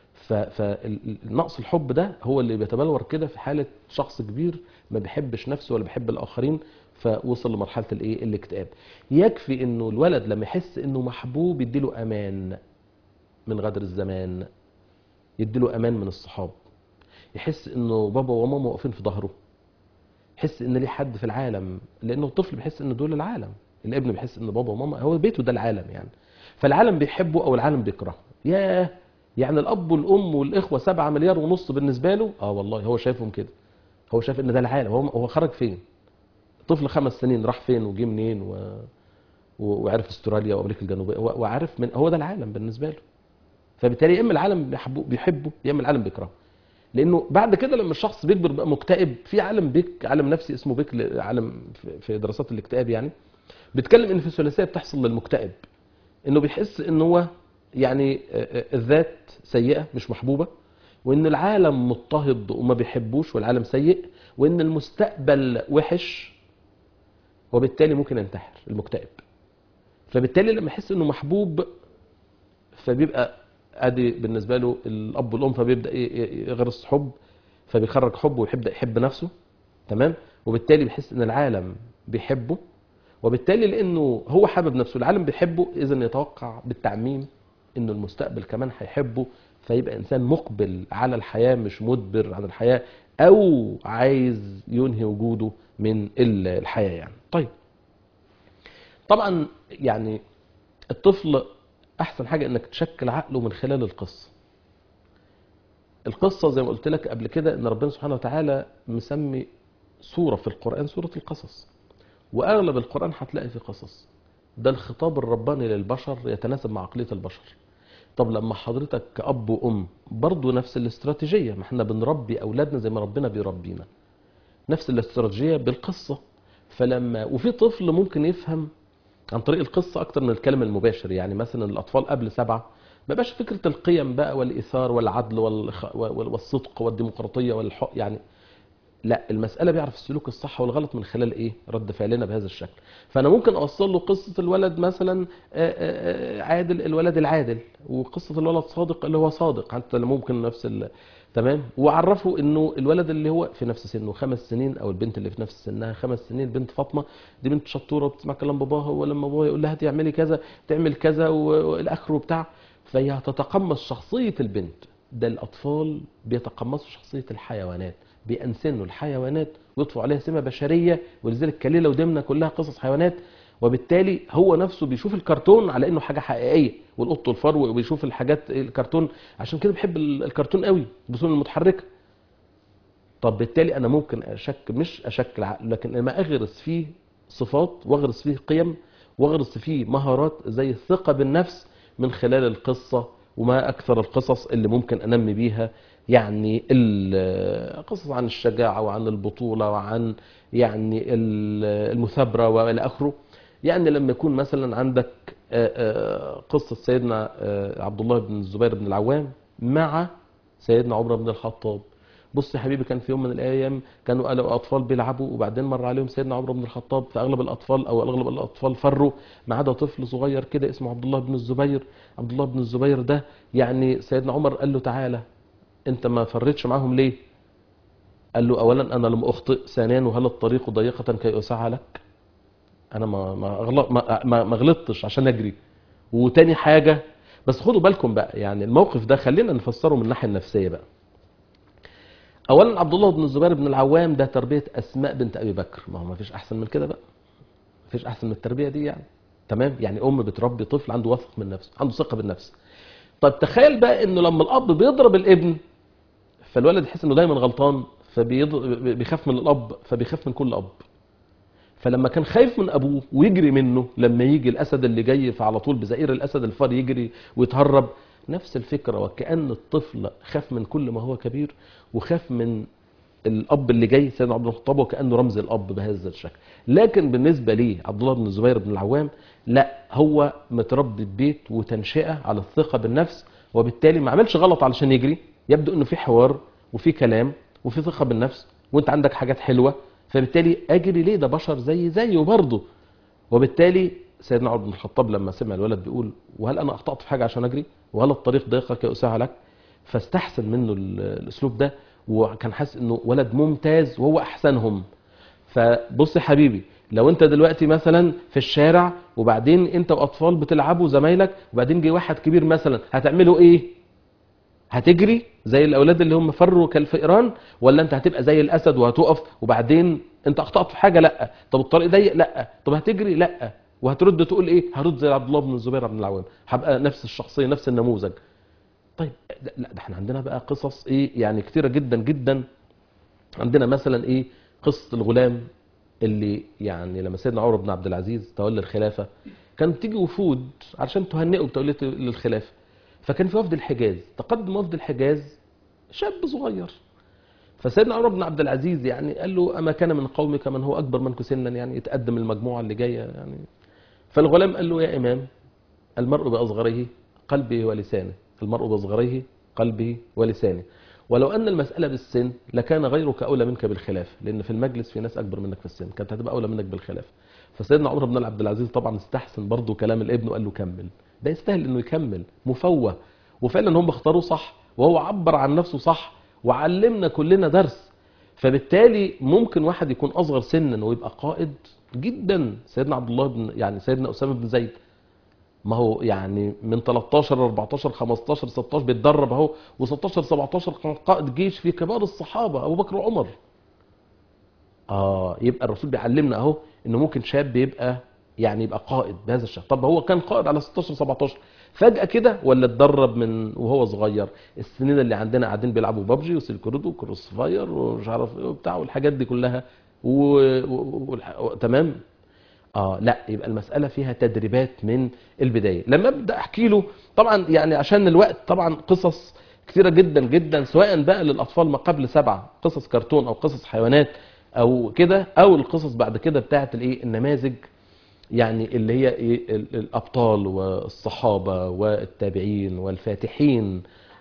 فنقص الحب ده هو اللي بيتبلور كده في حاله شخص كبير ما بيحبش نفسه ولا بيحب الاخرين فوصل لمرحله الايه الاكتئاب يكفي انه الولد لما يحس انه محبوب يديله امان من غدر الزمان يديله امان من الصحاب يحس انه بابا وماما واقفين في ظهره يحس ان ليه حد في العالم لانه الطفل بيحس ان دول العالم الابن بيحس ان بابا وماما هو بيته ده العالم يعني فالعالم بيحبه او العالم بيكرهه ياه يعني الاب والام والاخوه سبعة مليار ونص بالنسبه له اه والله هو شايفهم كده هو شايف ان ده العالم هو هو خرج فين طفل خمس سنين راح فين وجه منين و... وعرف استراليا وامريكا الجنوبيه وعارف من هو ده العالم بالنسبه له فبالتالي يا اما العالم بيحبه بيحبه يا اما العالم بيكرهه لانه بعد كده لما الشخص بيكبر بقى مكتئب في عالم بيك عالم نفسي اسمه بيك عالم في دراسات الاكتئاب يعني بيتكلم ان في ثلاثيه بتحصل للمكتئب انه بيحس ان هو يعني الذات سيئه مش محبوبه وان العالم مضطهد وما بيحبوش والعالم سيء وان المستقبل وحش وبالتالي ممكن ينتحر المكتئب فبالتالي لما يحس انه محبوب فبيبقى ادي بالنسبه له الاب والام فبيبدا يغرس حب فبيخرج حب ويبدا يحب نفسه تمام وبالتالي بيحس ان العالم بيحبه وبالتالي لانه هو حابب نفسه العالم بيحبه اذا يتوقع بالتعميم انه المستقبل كمان هيحبه فيبقى انسان مقبل على الحياه مش مدبر عن الحياه او عايز ينهي وجوده من الحياه يعني طيب طبعا يعني الطفل احسن حاجه انك تشكل عقله من خلال القصه القصه زي ما قلت لك قبل كده ان ربنا سبحانه وتعالى مسمي سوره في القران سوره القصص واغلب القران هتلاقي في قصص ده الخطاب الرباني للبشر يتناسب مع عقليه البشر طب لما حضرتك كأب وأم برضه نفس الاستراتيجية ما احنا بنربي أولادنا زي ما ربنا بيربينا نفس الاستراتيجية بالقصة فلما وفي طفل ممكن يفهم عن طريق القصة أكتر من الكلام المباشر يعني مثلا الأطفال قبل سبعة ما بقاش فكرة القيم بقى والإيثار والعدل والخ... والصدق والديمقراطية والحق يعني لا المسألة بيعرف السلوك الصح والغلط من خلال ايه رد فعلنا بهذا الشكل فانا ممكن اوصل له قصة الولد مثلا آه، آه، آه، عادل الولد العادل وقصة الولد صادق اللي هو صادق حتى اللي ممكن نفس ال... تمام واعرفه انه الولد اللي هو في نفس سنه خمس سنين او البنت اللي في نفس سنها خمس سنين بنت فاطمه دي بنت شطوره بتسمع كلام باباها ولما باباها يقول لها تعملي كذا تعمل كذا و- والى اخره وبتاع فهي هتتقمص شخصيه البنت ده الاطفال بيتقمصوا شخصيه الحيوانات بيأنسنوا الحيوانات ويطفوا عليها سمة بشرية ولذلك كليلة ودمنة كلها قصص حيوانات وبالتالي هو نفسه بيشوف الكرتون على انه حاجه حقيقيه والقط والفرو وبيشوف الحاجات الكرتون عشان كده بحب ال- الكرتون قوي البصون المتحركه طب بالتالي انا ممكن اشك مش اشكل عقل لكن لما اغرس فيه صفات واغرس فيه قيم واغرس فيه مهارات زي الثقه بالنفس من خلال القصه وما اكثر القصص اللي ممكن انمي بيها يعني ال- قصص عن الشجاعه وعن البطوله وعن يعني ال- المثابره والى اخره يعني لما يكون مثلا عندك آه، آه، قصه سيدنا آه، عبد الله بن الزبير بن العوام مع سيدنا عمر بن الخطاب بص يا حبيبي كان في يوم من الايام كانوا قالوا اطفال بيلعبوا وبعدين مر عليهم سيدنا عمر بن الخطاب فاغلب الاطفال او اغلب الاطفال فروا ما عدا طفل صغير كده اسمه عبد الله بن الزبير عبد الله بن الزبير ده يعني سيدنا عمر قال له تعالى انت ما فريتش معاهم ليه قال له اولا انا لم اخطئ ثانيا وهل الطريق ضيقه كي اسعى لك انا ما ما أغلط ما, ما, ما غلطتش عشان اجري وتاني حاجه بس خدوا بالكم بقى يعني الموقف ده خلينا نفسره من الناحيه النفسيه بقى اولا عبد الله بن الزبير بن العوام ده تربيه اسماء بنت ابي بكر ما هو ما فيش احسن من كده بقى ما فيش احسن من التربيه دي يعني تمام يعني ام بتربي طفل عنده وثق من نفسه عنده ثقه بالنفس طب تخيل بقى انه لما الاب بيضرب الابن فالولد يحس انه دايما غلطان فبيخاف من الاب فبيخاف من كل اب فلما كان خايف من ابوه ويجري منه لما يجي الاسد اللي جاي فعلى طول بزئير الاسد الفار يجري ويتهرب نفس الفكره وكان الطفل خاف من كل ما هو كبير وخاف من الاب اللي جاي سيدنا عبد الخطاب وكانه رمز الاب بهذا الشكل لكن بالنسبه ليه عبد الله بن الزبير بن العوام لا هو متربي في بيت وتنشئه على الثقه بالنفس وبالتالي ما عملش غلط علشان يجري يبدو انه في حوار وفي كلام وفي ثقه بالنفس وانت عندك حاجات حلوه فبالتالي اجري ليه ده بشر زي زيه برضه وبالتالي سيدنا عمر بن الخطاب لما سمع الولد بيقول وهل انا اخطات في حاجه عشان اجري وهل الطريق ضيق كي اسعى لك فاستحسن منه ال- الاسلوب ده وكان حاسس انه ولد ممتاز وهو احسنهم فبص يا حبيبي لو انت دلوقتي مثلا في الشارع وبعدين انت واطفال بتلعبوا زمايلك وبعدين جه واحد كبير مثلا هتعملوا ايه هتجري زي الاولاد اللي هم فروا كالفئران ولا انت هتبقى زي الاسد وهتقف وبعدين انت اخطات في حاجه لا طب الطريق ضيق لا طب هتجري لا وهترد تقول ايه هرد زي عبد الله بن الزبير بن العوام هبقى نفس الشخصيه نفس النموذج طيب ده- لا ده احنا عندنا بقى قصص ايه يعني كتيره جدا جدا عندنا مثلا ايه قصه الغلام اللي يعني لما سيدنا عمر بن عبد العزيز تولى الخلافه كان تيجي وفود عشان تهنئه بتوليه للخلافه فكان في وفد الحجاز تقدم وفد الحجاز شاب صغير فسيدنا عمر بن عبد العزيز يعني قال له اما كان من قومك من هو اكبر منك سنا يعني يتقدم المجموعه اللي جايه يعني فالغلام قال له يا امام المرء باصغره قلبه ولسانه المرء باصغره قلبه ولسانه ولو ان المساله بالسن لكان غيرك اولى منك بالخلافه لان في المجلس في ناس اكبر منك في السن كانت هتبقى اولى منك بالخلافه فسيدنا عمر بن عبد العزيز طبعا استحسن برضه كلام الابن وقال له كمل ده يستاهل انه يكمل مفوه وفعلا هم اختاروه صح وهو عبر عن نفسه صح وعلمنا كلنا درس فبالتالي ممكن واحد يكون اصغر سنا ويبقى قائد جدا سيدنا عبد الله بن يعني سيدنا اسامه بن زيد ما هو يعني من 13 14 15 16 بيتدرب اهو و16 17 كان قائد جيش في كبار الصحابه ابو بكر وعمر اه يبقى الرسول بيعلمنا اهو انه ممكن شاب يبقى يعني يبقى قائد بهذا الشكل طب هو كان قائد على 16 17 فجاه كده ولا اتدرب من وهو صغير السنين اللي عندنا قاعدين بيلعبوا بابجي وسيلك رود وكروس فاير ومش عارف ايه وبتاع والحاجات دي كلها و... و... و... تمام اه لا يبقى المساله فيها تدريبات من البدايه لما ابدا احكي له طبعا يعني عشان الوقت طبعا قصص كثيره جدا جدا سواء بقى للاطفال ما قبل سبعه قصص كرتون او قصص حيوانات او كده او القصص بعد كده بتاعه الايه النماذج يعني اللي هي ايه ال- الابطال والصحابه والتابعين والفاتحين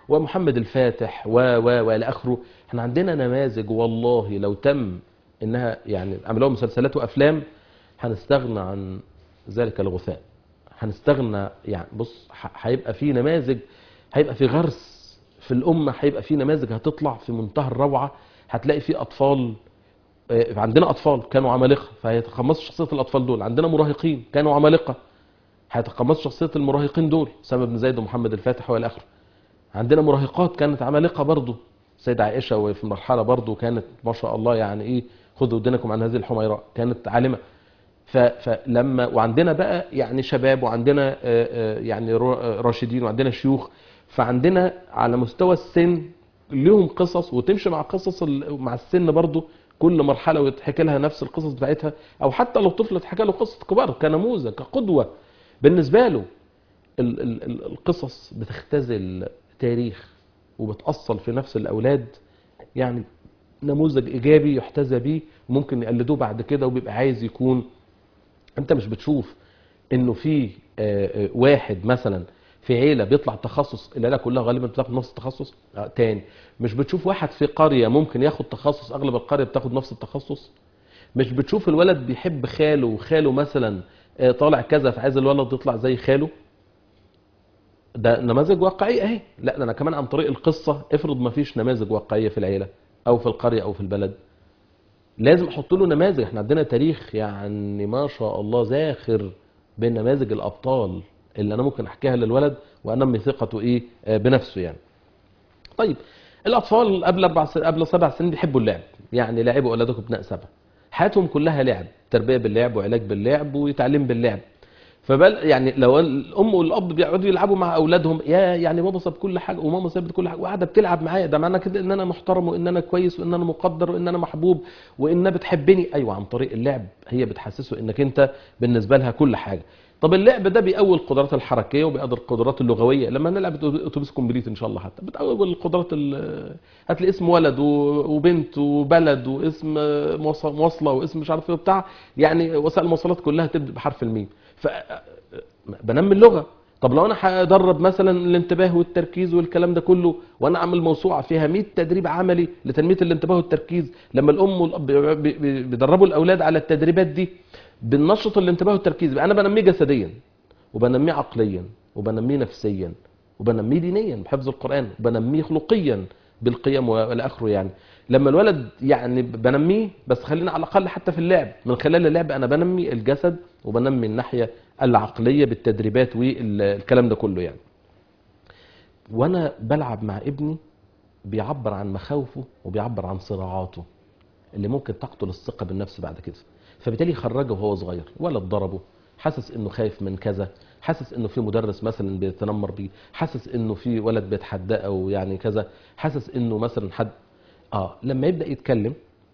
ومحمد الفاتح و و والى اخره احنا عندنا نماذج والله لو تم انها يعني عملوها مسلسلات وافلام هنستغنى عن ذلك الغثاء هنستغنى يعني بص ح- هيبقى في نماذج هيبقى في غرس في الامه هيبقى في نماذج هتطلع في منتهى الروعه هتلاقي في اطفال آه، عندنا اطفال كانوا عمالقه فهيتقمصوا شخصيه الاطفال دول عندنا مراهقين كانوا عمالقه هيتقمصوا شخصيه المراهقين دول سامة بن زيد ومحمد الفاتح والى اخره عندنا مراهقات كانت عمالقه برضه سيدة عائشه وفي مرحله برضه كانت ما شاء الله يعني ايه خذوا دينكم عن هذه الحميراء كانت عالمه ف- فلما وعندنا بقى يعني شباب وعندنا آه، آه، يعني رو- آه، راشدين وعندنا شيوخ فعندنا على مستوى السن ليهم قصص وتمشي مع قصص ال- مع السن برضو كل مرحله ويتحكي لها نفس القصص بتاعتها او حتى لو طفل اتحكى له قصه كبار كنموذج كقدوه بالنسبه له ال- ال- ال- القصص بتختزل تاريخ وبتأصل في نفس الأولاد يعني نموذج إيجابي يحتذى بيه وممكن يقلدوه بعد كده وبيبقى عايز يكون أنت مش بتشوف إنه في آه، آه، واحد مثلا في عيلة بيطلع تخصص العيلة كلها غالبا بتاخد نفس التخصص آه، تاني مش بتشوف واحد في قرية ممكن ياخد تخصص أغلب القرية بتاخد نفس التخصص مش بتشوف الولد بيحب خاله وخاله مثلا آه، طالع كذا فعايز الولد يطلع زي خاله ده نماذج واقعيه اهي لا ده انا كمان عن طريق القصه افرض ما فيش نماذج واقعيه في العيله او في القريه او في البلد لازم احط له نماذج احنا عندنا تاريخ يعني ما شاء الله زاخر بين نماذج الابطال اللي انا ممكن احكيها للولد وانمي ثقته ايه آه، بنفسه يعني طيب الاطفال قبل اربع س... قبل سبع سنين بيحبوا اللعب يعني لاعبوا اولادكم ابناء سبع حياتهم كلها لعب تربيه باللعب وعلاج باللعب وتعليم باللعب فبل يعني لو الام والاب بيقعدوا يلعبوا مع اولادهم يا يعني بابا ساب كل حاجه وماما سابت كل حاجه وقاعده بتلعب معايا ده معنى كده ان انا محترم وان انا كويس وان انا مقدر وان انا محبوب وانها بتحبني ايوه عن طريق اللعب هي بتحسسه انك انت بالنسبه لها كل حاجه طب اللعب ده بيقوي القدرات الحركيه وبيقوي القدرات اللغويه لما نلعب اتوبيس كومبليت ان شاء الله حتى بتقوي القدرات ال- هتلاقي اسم ولد و- وبنت وبلد واسم موص- مواصله واسم مش عارف ايه وبتاع يعني وسائل المواصلات كلها تبدا بحرف الميم ف بنمي اللغه طب لو انا هدرب مثلا الانتباه والتركيز والكلام ده كله وانا اعمل موسوعه فيها 100 تدريب عملي لتنميه الانتباه والتركيز لما الام والاب بي- بي- بيدربوا الاولاد على التدريبات دي بننشط الانتباه والتركيز يبقى انا بنميه جسديا وبنميه عقليا وبنميه نفسيا وبنميه دينيا بحفظ القران وبنميه خلقيا بالقيم والى اخره يعني لما الولد يعني بنميه بس خلينا على الاقل حتى في اللعب من خلال اللعب انا بنمي الجسد وبنمي الناحيه العقليه بالتدريبات والكلام ده كله يعني وانا بلعب مع ابني بيعبر عن مخاوفه وبيعبر عن صراعاته اللي ممكن تقتل الثقه بالنفس بعد كده فبالتالي خرجه وهو صغير ولد ضربه حاسس انه خايف من كذا حاسس انه في مدرس مثلا بيتنمر بيه حاسس انه في ولد بيتحداه او يعني كذا حاسس انه مثلا حد اه لما يبدا يتكلم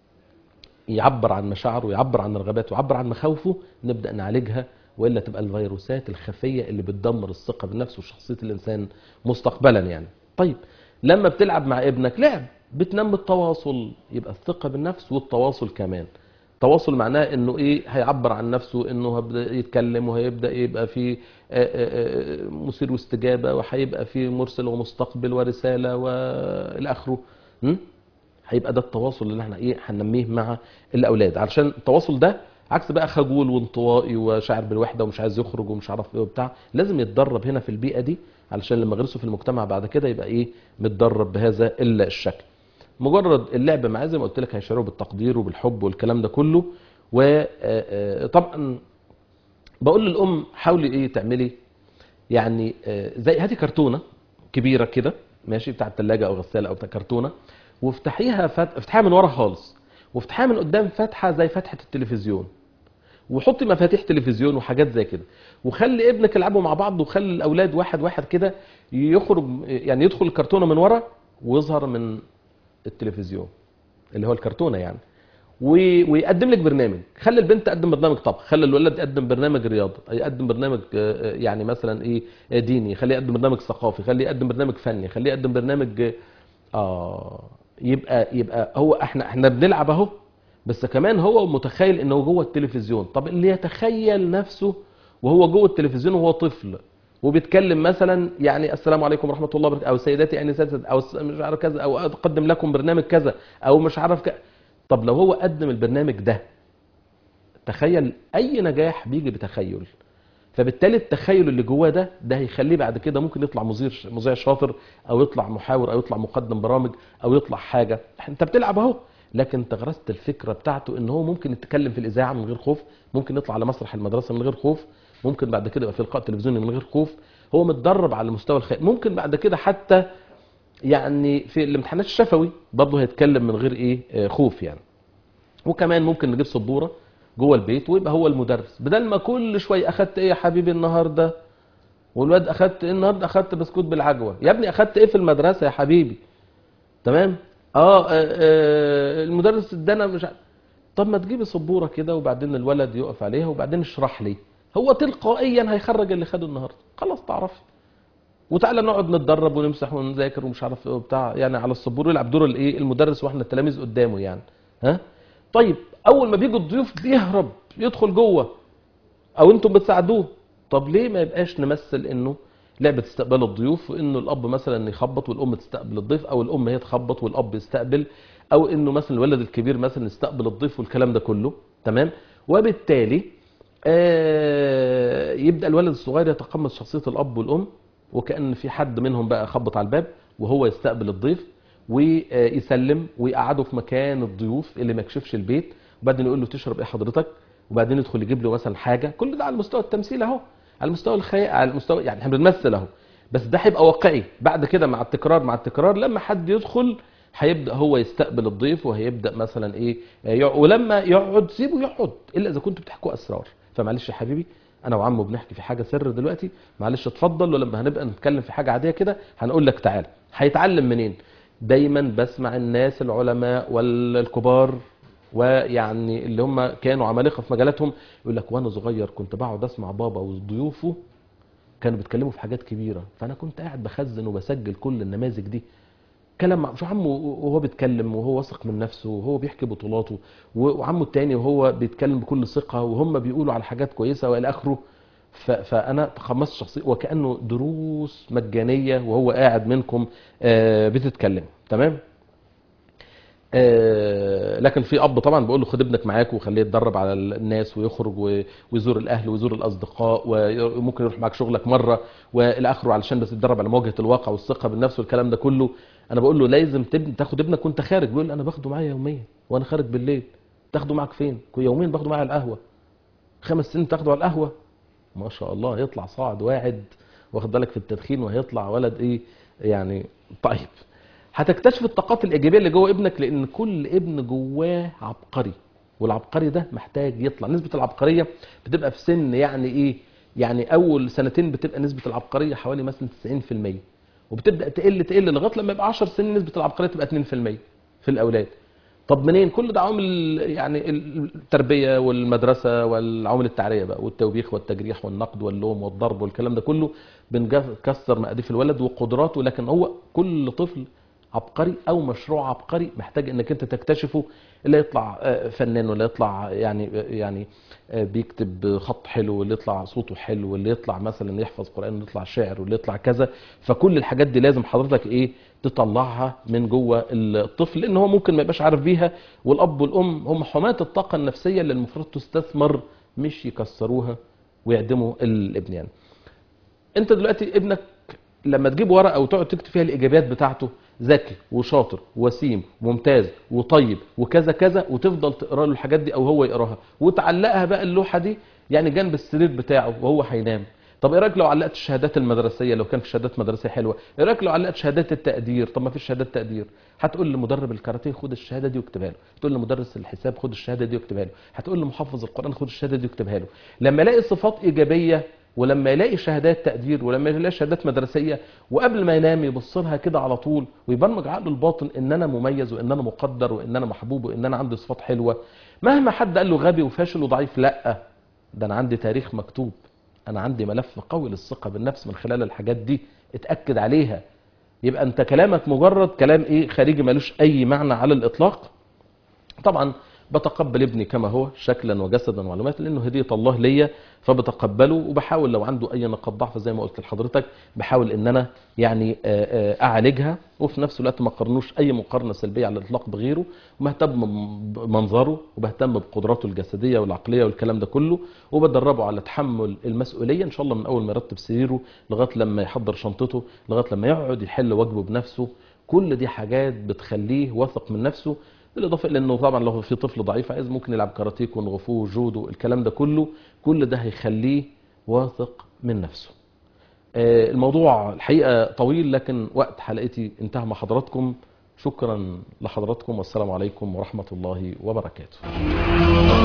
يعبر عن مشاعره ويعبر عن رغباته ويعبر عن مخاوفه نبدا نعالجها والا تبقى الفيروسات الخفيه اللي بتدمر الثقه بالنفس وشخصيه الانسان مستقبلا يعني طيب لما بتلعب مع ابنك لعب بتنمي التواصل يبقى الثقه بالنفس والتواصل كمان تواصل معناه انه ايه هيعبر عن نفسه انه هيبدا يتكلم وهيبدا يبقى في آه، آه، آه، مثير واستجابه وهيبقى في مرسل ومستقبل ورساله والى اخره م? هيبقى ده التواصل اللي احنا ايه هننميه مع الاولاد علشان التواصل ده عكس بقى خجول وانطوائي وشاعر بالوحده ومش عايز يخرج ومش عارف ايه وبتاع لازم يتدرب هنا في البيئه دي علشان لما يغرسه في المجتمع بعد كده يبقى ايه متدرب بهذا الشكل مجرد اللعب معاه زي ما قلت لك هيشعروا بالتقدير وبالحب والكلام ده كله وطبعا بقول للام حاولي ايه تعملي يعني آه، زي هاتي كرتونه كبيره كده ماشي بتاع الثلاجه او غساله او بتاع كرتونه وافتحيها فت... افتحيها من ورا خالص وافتحيها من قدام فتحه زي فتحه التلفزيون وحطي مفاتيح تلفزيون وحاجات زي كده وخلي ابنك يلعبوا مع بعض وخلي الاولاد واحد واحد كده يخرج يعني يدخل الكرتونه من ورا ويظهر من التلفزيون اللي هو الكرتونه يعني و- ويقدم لك برنامج خلي البنت تقدم برنامج طبخ خلي الولد يقدم برنامج رياضه يقدم برنامج آه، آه، يعني مثلا ايه آه، ديني خليه يقدم برنامج ثقافي خليه يقدم برنامج فني خليه يقدم برنامج آه، اه يبقى يبقى هو احنا احنا بنلعب اهو بس كمان هو متخيل انه جوه التلفزيون طب اللي يتخيل نفسه وهو جوه التلفزيون وهو طفل وبيتكلم مثلا يعني السلام عليكم ورحمه الله وبركاته او سيداتي انساتي او س- مش عارف كذا او اقدم لكم برنامج كذا او مش عارف كذا طب لو هو قدم البرنامج ده تخيل اي نجاح بيجي بتخيل فبالتالي التخيل اللي جواه ده ده هيخليه بعد كده ممكن يطلع مذيع مذيع شاطر او يطلع محاور او يطلع مقدم برامج او يطلع حاجه انت بتلعب اهو لكن انت غرست الفكره بتاعته ان هو ممكن يتكلم في الاذاعه من غير خوف ممكن يطلع على مسرح المدرسه من غير خوف ممكن بعد كده يبقى في لقاء تلفزيوني من غير خوف هو متدرب على المستوى الخيال ممكن بعد كده حتى يعني في الامتحانات الشفوي برضه هيتكلم من غير ايه آه، خوف يعني وكمان ممكن نجيب سبوره جوه البيت ويبقى هو المدرس بدل ما كل شويه اخدت ايه يا حبيبي النهارده والواد اخدت ايه النهارده اخدت بسكوت بالعجوه يا ابني اخدت ايه في المدرسه يا حبيبي تمام اه, آه, آه المدرس ادانا مش عارف. طب ما تجيبي سبوره كده وبعدين الولد يقف عليها وبعدين اشرح لي هو تلقائيا هيخرج اللي خده النهارده خلاص تعرفي وتعالى نقعد نتدرب ونمسح ونذاكر ومش عارف ايه وبتاع يعني على السبوره يلعب دور الايه المدرس واحنا التلاميذ قدامه يعني ها طيب اول ما بيجوا الضيوف بيهرب يدخل جوه او انتم بتساعدوه طب ليه ما يبقاش نمثل انه لعبه استقبال الضيوف وانه الاب مثلا يخبط والام تستقبل الضيف او الام هي تخبط والاب يستقبل او انه مثلا الولد الكبير مثلا يستقبل الضيف والكلام ده كله تمام وبالتالي آه يبدا الولد الصغير يتقمص شخصيه الاب والام وكان في حد منهم بقى خبط على الباب وهو يستقبل الضيف ويسلم ويقعده في مكان الضيوف اللي ما يكشفش البيت وبعدين يقول له تشرب ايه حضرتك وبعدين يدخل يجيب له مثلا حاجه كل ده على مستوى التمثيل اهو على المستوى الخي... على المستوى يعني احنا بنمثل اهو بس ده هيبقى واقعي بعد كده مع التكرار مع التكرار لما حد يدخل هيبدا هو يستقبل الضيف وهيبدا مثلا ايه يع- ولما يقعد سيبه يقعد الا اذا كنتوا بتحكوا اسرار فمعلش يا حبيبي انا وعمه بنحكي في حاجه سر دلوقتي معلش اتفضل ولما هنبقى نتكلم في حاجه عاديه كده هنقول لك تعالى هيتعلم منين دايما بسمع الناس العلماء والكبار ويعني اللي هم كانوا عمالقه في مجالاتهم يقول لك وانا صغير كنت بقعد اسمع بابا وضيوفه كانوا بيتكلموا في حاجات كبيره فانا كنت قاعد بخزن وبسجل كل النماذج دي كلام مع شو عمه وهو بيتكلم وهو واثق من نفسه وهو بيحكي بطولاته و- وعمه التاني وهو بيتكلم بكل ثقه وهم بيقولوا على حاجات كويسه والى اخره ف- فانا تقمصت شخصيه وكانه دروس مجانيه وهو قاعد منكم آه، بتتكلم تمام آه، لكن في اب طبعا بقول له خد ابنك معاك وخليه يتدرب على الناس ويخرج و- ويزور الاهل ويزور الاصدقاء وممكن يروح معاك شغلك مره والى اخره علشان بس يتدرب على مواجهه الواقع والثقه بالنفس والكلام ده كله انا بقول له لازم تبن تاخد ابنك وانت خارج بيقول لي انا باخده معايا يوميا وانا خارج بالليل تاخده معاك فين يوميا باخده معايا على القهوه خمس سنين تاخده على القهوه ما شاء الله هيطلع صاعد واعد واخد بالك في التدخين وهيطلع ولد ايه يعني طيب هتكتشف الطاقات الايجابيه اللي جوه ابنك لان كل ابن جواه عبقري والعبقري ده محتاج يطلع نسبه العبقريه بتبقى في سن يعني ايه يعني اول سنتين بتبقى نسبه العبقريه حوالي مثلا 90% وبتبدا تقل تقل لغايه لما يبقى 10 سنين نسبه العبقريه تبقى 2% في الاولاد طب منين كل ده عوامل يعني التربيه والمدرسه والعوامل التعريه بقى والتوبيخ والتجريح والنقد واللوم والضرب والكلام ده كله بنكسر مقاديف الولد وقدراته لكن هو كل طفل عبقري او مشروع عبقري محتاج انك انت تكتشفه اللي يطلع آه، فنان ولا يطلع يعني يعني آه، بيكتب خط حلو واللي يطلع صوته حلو واللي يطلع مثلا يحفظ قران واللي يطلع شعر واللي يطلع كذا فكل الحاجات دي لازم حضرتك ايه تطلعها من جوه الطفل لان هو ممكن ما يبقاش عارف بيها والاب والام هم حماة الطاقه النفسيه اللي المفروض تستثمر مش يكسروها ويعدموا الابن يعني انت دلوقتي ابنك لما تجيب ورقه وتقعد تكتب فيها الايجابيات بتاعته ذكي وشاطر وسيم وممتاز وطيب وكذا كذا وتفضل تقرا له الحاجات دي او هو يقراها وتعلقها بقى اللوحه دي يعني جنب السرير بتاعه وهو هينام طب ايه رايك لو علقت الشهادات المدرسيه لو كان في شهادات مدرسيه حلوه ايه رايك لو علقت شهادات التقدير طب ما فيش شهادات تقدير هتقول لمدرب الكاراتيه خد الشهاده دي واكتبها له هتقول لمدرس الحساب خد الشهاده دي واكتبها له هتقول لمحفظ القران خد الشهاده دي واكتبها له لما الاقي صفات ايجابيه ولما يلاقي شهادات تقدير ولما يلاقي شهادات مدرسيه وقبل ما ينام يبص لها كده على طول ويبرمج عقله الباطن ان انا مميز وان انا مقدر وان انا محبوب وان انا عندي صفات حلوه مهما حد قال له غبي وفاشل وضعيف لا ده انا عندي تاريخ مكتوب انا عندي ملف قوي للثقه بالنفس من خلال الحاجات دي اتاكد عليها يبقى انت كلامك مجرد كلام ايه خارجي ملوش اي معنى على الاطلاق طبعا بتقبل ابني كما هو شكلا وجسدا ومعلومات لانه هديه الله ليا فبتقبله وبحاول لو عنده اي نقاط ضعف زي ما قلت لحضرتك بحاول ان انا يعني آه، آه، اعالجها وفي نفس الوقت ما قارنوش اي مقارنه سلبيه على الاطلاق بغيره وبهتم بمنظره وبهتم بقدراته الجسديه والعقليه والكلام ده كله وبدربه على تحمل المسؤوليه ان شاء الله من اول ما يرتب سريره لغايه لما يحضر شنطته لغايه لما يقعد يحل واجبه بنفسه كل دي حاجات بتخليه واثق من نفسه بالاضافه الى انه طبعا لو في طفل ضعيف عايز ممكن يلعب كاراتيه كونغ فو جودو الكلام ده كله كل ده هيخليه واثق من نفسه آه، الموضوع الحقيقه طويل لكن وقت حلقتي انتهى مع حضراتكم شكرا لحضراتكم والسلام عليكم ورحمه الله وبركاته